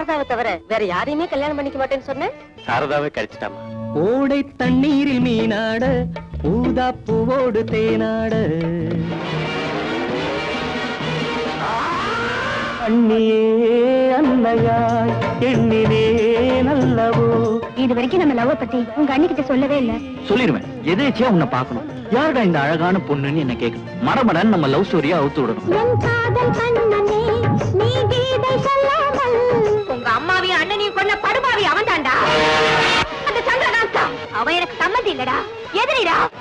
சாரதாவை தவிர வேற யாரையுமே கல்யாணம் பண்ணிக்க மாட்டேன்னு சொன்னேன் சாரதாவே கழிச்சிட்டாமா ஓடை தண்ணீரில் மீனாட ஊதா பூவோடு தேனாட அண்ணியே அன்னையாய் எண்ணினே நல்லவோ இது வரைக்கும் நம்ம லவ் பத்தி உங்க அண்ணிக்கிட்ட சொல்லவே இல்ல சொல்லிடுவேன் எதேச்சியா உன்னை பார்க்கணும் யாருடா இந்த அழகான பொண்ணுன்னு என்ன கேட்கணும் மடமடன் நம்ம லவ் ஸ்டோரியா அவுத்து விடணும் என் காதல் கண்ணனே நீ கீதை சொல்லாமல் உங்க அம்மாவையும் அண்ணனையும் கொன்ன படுபாவி அவன் தாண்டா அந்த சந்திரகாந்தா அவன் எனக்கு சம்மதி இல்லடா எதிரிடா